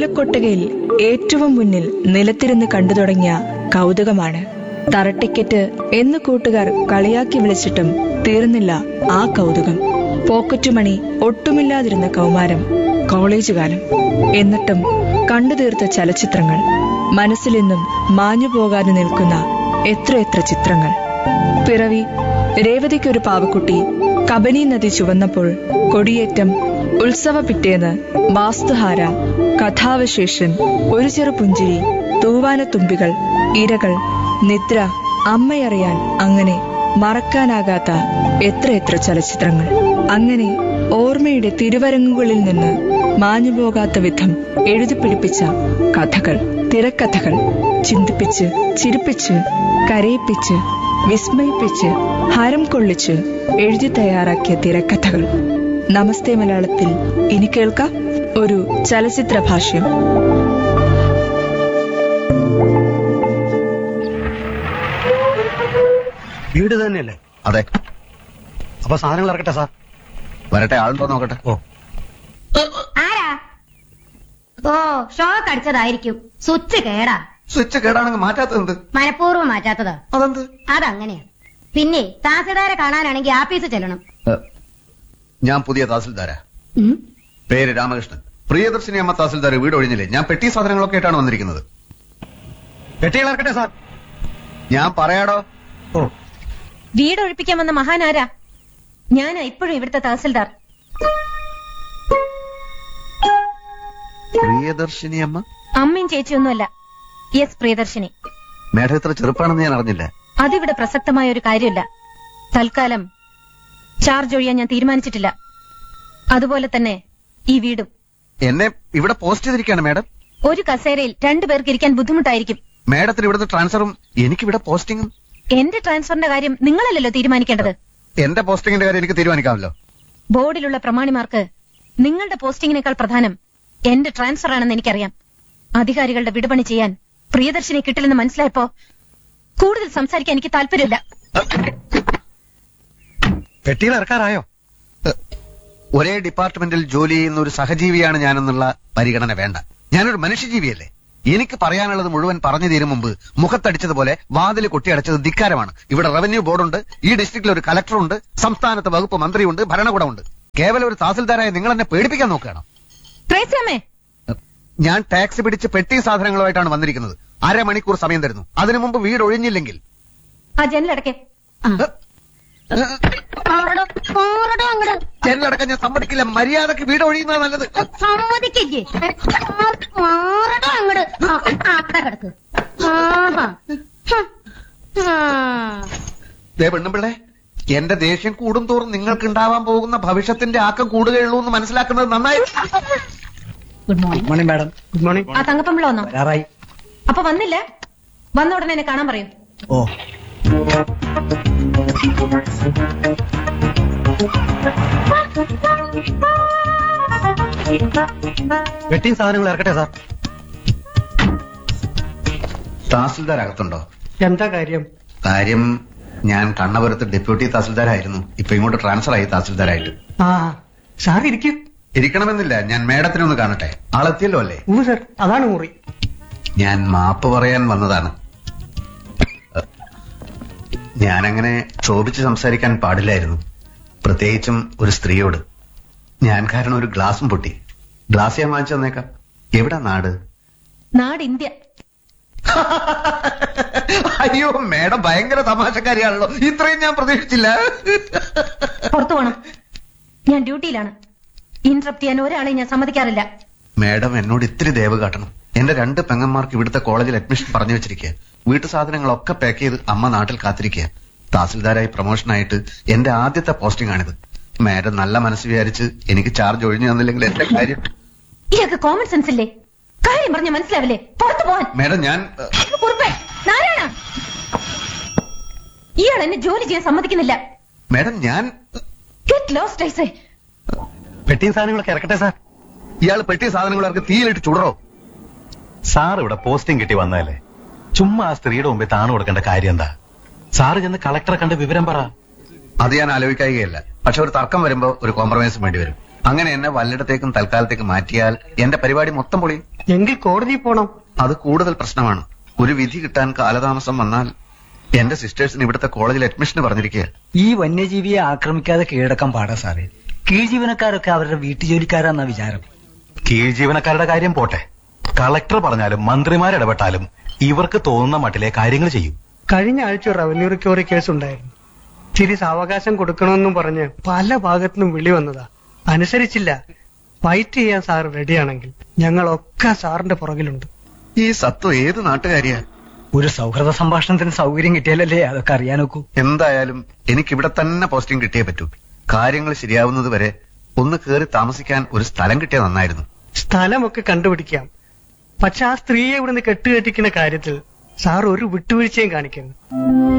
ഓലക്കൊട്ടകയിൽ ഏറ്റവും മുന്നിൽ നിലത്തിരുന്ന് കണ്ടു തുടങ്ങിയ കൗതുകമാണ് തറട്ടിക്കറ്റ് എന്ന് കൂട്ടുകാർ കളിയാക്കി വിളിച്ചിട്ടും തീർന്നില്ല ആ കൗതുകം പോക്കറ്റുമണി ഒട്ടുമില്ലാതിരുന്ന കൗമാരം കോളേജ് കാലം എന്നിട്ടും കണ്ടു തീർത്ത ചലച്ചിത്രങ്ങൾ മനസ്സിലെന്നും മാഞ്ഞു പോകാതെ നിൽക്കുന്ന എത്രയെത്ര ചിത്രങ്ങൾ പിറവി രേവതിക്കൊരു പാവക്കുട്ടി കബനി നദി ചുവന്നപ്പോൾ കൊടിയേറ്റം ഉത്സവ പിറ്റേന്ന് വാസ്തുഹാര കഥാവശേഷൻ ഒരു ചെറു പുഞ്ചിരി തൂവാനത്തുമ്പികൾ ഇരകൾ നിദ്ര അമ്മയറിയാൻ അങ്ങനെ മറക്കാനാകാത്ത എത്രയെത്ര ചലച്ചിത്രങ്ങൾ അങ്ങനെ ഓർമ്മയുടെ തിരുവരങ്ങുകളിൽ നിന്ന് മാഞ്ഞുപോകാത്ത വിധം എഴുതിപ്പിടിപ്പിച്ച കഥകൾ തിരക്കഥകൾ ചിന്തിപ്പിച്ച് ചിരിപ്പിച്ച് കരയിപ്പിച്ച് വിസ്മയിപ്പിച്ച് ഹരം കൊള്ളിച്ച് എഴുതി തയ്യാറാക്കിയ തിരക്കഥകൾ നമസ്തേ മലയാളത്തിൽ ഇനി കേൾക്കാം ഒരു ചലച്ചിത്ര ഭാഷ്യം വീട് തന്നെയല്ലേ അതെ അപ്പൊ സാധനങ്ങൾ ഇറക്കട്ടെ സാർ വരട്ടെ ആളുണ്ടോ നോക്കട്ടെ ഓ ആരാ ഓ ഷോക്ക് അടിച്ചതായിരിക്കും സ്വിച്ച് കേടാ സ്വിച്ച് കേടാണെങ്കിൽ മാറ്റാത്തത് മനഃപൂർവ്വം മാറ്റാത്തതാ അതെന്ത് അതങ്ങനെയാ പിന്നെ താസിൽദാരെ കാണാനാണെങ്കിൽ ആഫീസ് ചെല്ലണം ഏ, ഞാൻ പുതിയ തഹസിൽദാരാ ഉം. പേര് രാമകൃഷ്ണൻ പ്രിയദർശിനി അമ്മ തഹസിൽദാർ വീട് ഒഴിഞ്ഞില്ലേ ഞാൻ പെട്ടി സാധനങ്ങളൊക്കെ ആയിട്ടാണ് വന്നിരിക്കുന്നത് പെട്ടികൾ ഇറക്കട്ടെ സാർ ഞാൻ പറയാടോ ഓ വീട് ഒഴിപ്പിക്കാൻ വന്ന മഹാനാരാ ഞാനാ ഇപ്പോഴും ഇവിടുത്തെ തഹസിൽദാർ പ്രിയദർശിനി അമ്മ അമ്മയും ചേച്ചിയൊന്നുമല്ല എസ് പ്രിയദർശിനി മേഡം ഇത്ര ചെറുപ്പാണെന്ന് ഞാൻ അറിഞ്ഞില്ല അതിവിടെ പ്രസക്തമായ ഒരു കാര്യമില്ല തൽക്കാലം ചാർജ് ഒഴിയാൻ ഞാൻ തീരുമാനിച്ചിട്ടില്ല അതുപോലെ തന്നെ ഈ വീടും എന്നെ ഇവിടെ പോസ്റ്റ് ചെയ്തിരിക്കുകയാണ് മേഡം ഒരു കസേരയിൽ രണ്ടുപേർക്ക് ഇരിക്കാൻ ബുദ്ധിമുട്ടായിരിക്കും മേഡത്തിന് ഇവിടുത്തെ ട്രാൻസ്ഫറും എനിക്കിവിടെ പോസ്റ്റിംഗും എന്റെ ട്രാൻസ്ഫറിന്റെ കാര്യം നിങ്ങളല്ലല്ലോ തീരുമാനിക്കേണ്ടത് എന്റെ പോസ്റ്റിംഗിന്റെ കാര്യം എനിക്ക് തീരുമാനിക്കാമല്ലോ ബോർഡിലുള്ള പ്രമാണിമാർക്ക് നിങ്ങളുടെ പോസ്റ്റിംഗിനേക്കാൾ പ്രധാനം എന്റെ ട്രാൻസ്ഫർ ആണെന്ന് എനിക്കറിയാം അധികാരികളുടെ വിടുപണി ചെയ്യാൻ പ്രിയദർശിനി കിട്ടില്ലെന്ന് മനസ്സിലായപ്പോ കൂടുതൽ സംസാരിക്കാൻ എനിക്ക് താല്പര്യമില്ല പെട്ടികൾ ഇറക്കാറായോ ഏ, ഒരേ ഡിപ്പാർട്ട്മെന്റിൽ ജോലി ചെയ്യുന്ന ഒരു സഹജീവിയാണ് ഞാനെന്നുള്ള പരിഗണന വേണ്ട ഞാനൊരു മനുഷ്യജീവിയല്ലേ എനിക്ക് പറയാനുള്ളത് മുഴുവൻ പറഞ്ഞു തീരും മുമ്പ് മുഖത്തടിച്ചതുപോലെ വാതിൽ കൊട്ടിയടച്ചത് ധിക്കാരമാണ് ഇവിടെ റവന്യൂ ബോർഡുണ്ട് ഈ ഡിസ്ട്രിക്റ്റിൽ ഒരു കളക്ടറുണ്ട് സംസ്ഥാനത്ത് വകുപ്പ് മന്ത്രിയുണ്ട് ഭരണകൂടമുണ്ട് കേവലം ഒരു തഹസിൽദാരായ നിങ്ങൾ എന്നെ പേടിപ്പിക്കാൻ നോക്കുകയാണ് പ്രേസ്യാമേ ഞാൻ ടാക്സി പിടിച്ച് പെട്ടി സാധനങ്ങളുമായിട്ടാണ് വന്നിരിക്കുന്നത് അരമണിക്കൂർ സമയം തരുന്നു അതിനു മുമ്പ് വീട് ഒഴിഞ്ഞില്ലെങ്കിൽ ആ ജനലടക്കെ അങ്ങട്, അങ്ങട്, അങ്ങട്. ജനലടക്കം ഞാൻ സമ്മതിക്കില്ല മര്യാദക്ക് വീട് ഒഴിയുന്നത് നല്ലത് സമ്മതിക്കില്ലേ മാറടോ അങ്ങട് ആ, ആ, അവിടെ കിടക്ക് ആഹാ. ഹും. ആ. ദേ പെണ്ണുമ്പിള്ളേ എന്റെ ദേഷ്യം കൂടും തോറും നിങ്ങൾക്ക് ഉണ്ടാവാൻ പോകുന്ന ഭവിഷ്യത്തിന്റെ ആക്കം കൂടുകയുള്ളൂ എന്ന് മനസ്സിലാക്കുന്നത് നന്നായി good morning morning madam good morning ആ തങ്കപ്പമ്പിള വന്നോ വരാറായി അപ്പൊ വന്നില്ല വന്ന ഉടനെ എന്നെ കാണാൻ പറയൂ ഓ പെട്ടിയും സാധനങ്ങൾ ഇറക്കട്ടെ സാർ തഹസിൽദാർ അകത്തുണ്ടോ എന്താ കാര്യം കാര്യം ഞാൻ കണ്ണപുരത്ത് ഡെപ്യൂട്ടി തഹസിൽദാരായിരുന്നു ഇപ്പൊ ഇങ്ങോട്ട് ട്രാൻസ്ഫർ ആയി തഹസിൽദാരായിട്ട് ആ സാർ ഇരിക്കും ഇരിക്കണമെന്നില്ല ഞാൻ മേഡത്തിനെ ഒന്ന് കാണട്ടെ ആളെത്തിയല്ലോ അല്ലേ ഊ സാർ അതാണ് മുറി ഞാൻ മാപ്പ് പറയാൻ വന്നതാണ് അഹ്, ഞാനങ്ങനെ ക്ഷോഭിച്ച് സംസാരിക്കാൻ പാടില്ലായിരുന്നു പ്രത്യേകിച്ചും ഒരു സ്ത്രീയോട് ഞാൻ കാരണം ഒരു ഗ്ലാസും പൊട്ടി ഗ്ലാസ് ഞാൻ വാങ്ങിച്ചു തന്നേക്കാം എവിടാ നാട് നാട് ഇന്ത്യ അയ്യോ മേഡം ഭയങ്കര തമാശക്കാരിയാണല്ലോ ഇത്രയും ഞാൻ പ്രതീക്ഷിച്ചില്ല പുറത്തു പോണം ഞാൻ ഡ്യൂട്ടിയിലാണ് ഇന്ററപ്റ്റ് ചെയ്യാൻ ഒരാളെ ഞാൻ സമ്മതിക്കാറില്ല മേഡം എന്നോട് ഇത്തിരി ദയവ് കാട്ടണം എന്റെ രണ്ട് പെങ്ങന്മാർക്ക് ഇവിടുത്തെ കോളേജിൽ അഡ്മിഷൻ പറഞ്ഞു വെച്ചിരിക്കുക വീട്ടു സാധനങ്ങളൊക്കെ പാക്ക് ചെയ്ത് അമ്മ നാട്ടിൽ കാത്തിരിക്കുക തഹസിൽദാരായി പ്രൊമോഷനായിട്ട് എന്റെ ആദ്യത്തെ പോസ്റ്റിംഗ് ആണിത് മേഡം നല്ല മനസ്സ് വിചാരിച്ച് എനിക്ക് ചാർജ് ഒഴിഞ്ഞു തന്നില്ലെങ്കിൽ എന്റെ കാര്യം ഇയാൾക്ക് കോമൺ സെൻസ് ഇല്ലേ കാര്യം പറഞ്ഞ മനസ്സിലാവില്ലേ പുറത്തു പോവാൻ മേഡം ഞാൻ ഏഹ്, കുറുപ്പേ നാരായണ ഇയാൾ എന്നെ ജോലി ചെയ്യാൻ സമ്മതിക്കുന്നില്ല മേഡം ഞാൻ ഗെറ്റ് ലോസ്റ്റ് ഐസേ പെട്ടിയും സാധനങ്ങളൊക്കെ ഇറക്കട്ടെ സാർ ഇയാൾ പെട്ടിയ സാധനങ്ങളർക്ക് തീയിലിട്ട് ചുടറോ സാർ ഇവിടെ പോസ്റ്റിംഗ് കിട്ടി വന്നതല്ലേ ചുമ്മാ ആ സ്ത്രീയുടെ മുമ്പിൽ താണു കൊടുക്കേണ്ട കാര്യം എന്താ സാറ് ചെന്ന് കളക്ടറെ കണ്ട് വിവരം പറ അത് ഞാൻ ആലോചിക്കുകയല്ല പക്ഷെ ഒരു തർക്കം വരുമ്പോ ഒരു കോംപ്രമൈസ് വേണ്ടി വരും അങ്ങനെ എന്നെ വല്ലിടത്തേക്കും തൽക്കാലത്തേക്കും മാറ്റിയാൽ എന്റെ പരിപാടി മൊത്തം പൊളിയും എങ്കിൽ കോടതിയിൽ പോണം അത് കൂടുതൽ പ്രശ്നമാണ് ഒരു വിധി കിട്ടാൻ കാലതാമസം വന്നാൽ എന്റെ സിസ്റ്റേഴ്സിന് ഇവിടുത്തെ കോളേജിൽ അഡ്മിഷന് പറഞ്ഞിരിക്കുക ഈ വന്യജീവിയെ ആക്രമിക്കാതെ കീഴടക്കാൻ പാടാ സാറേ കീഴ്ജീവനക്കാരൊക്കെ അവരുടെ വീട്ടുജോലിക്കാരാന്ന വിചാരം കീഴ് ജീവനക്കാരുടെ കാര്യം പോട്ടെ കളക്ടർ പറഞ്ഞാലും മന്ത്രിമാർ ഇടപെട്ടാലും ഇവർക്ക് തോന്നുന്ന മട്ടിലെ കാര്യങ്ങൾ ചെയ്യും കഴിഞ്ഞ ആഴ്ച റവന്യൂ റിക്കവറി കേസ് ഉണ്ടായിരുന്നു ചിരി സാവകാശം കൊടുക്കണമെന്നും പറഞ്ഞ് പല ഭാഗത്തുനിന്നും വിളി വന്നതാ അനുസരിച്ചില്ല ഫൈറ്റ് ചെയ്യാൻ സാർ റെഡിയാണെങ്കിൽ ഞങ്ങളൊക്കെ സാറിന്റെ പുറകിലുണ്ട് ഈ സത്വം ഏത് നാട്ടുകാരിയാ ഒരു സൗഹൃദ സംഭാഷണത്തിന് സൗകര്യം കിട്ടിയാലല്ലേ അതൊക്കെ അറിയാനൊക്കൂ എന്തായാലും എനിക്ക് ഇവിടെ തന്നെ പോസ്റ്റിംഗ് കിട്ടിയേ പറ്റൂ കാര്യങ്ങൾ ശരിയാവുന്നത് വരെ ഒന്ന് കേറി താമസിക്കാൻ ഒരു സ്ഥലം കിട്ടിയ നന്നായിരുന്നു സ്ഥലമൊക്കെ കണ്ടുപിടിക്കാം പക്ഷെ ആ സ്ത്രീയെ ഇവിടുന്ന് കെട്ടുകെട്ടിക്കുന്ന കാര്യത്തിൽ സാർ ഒരു വിട്ടുവീഴ്ചയും കാണിക്കരുത്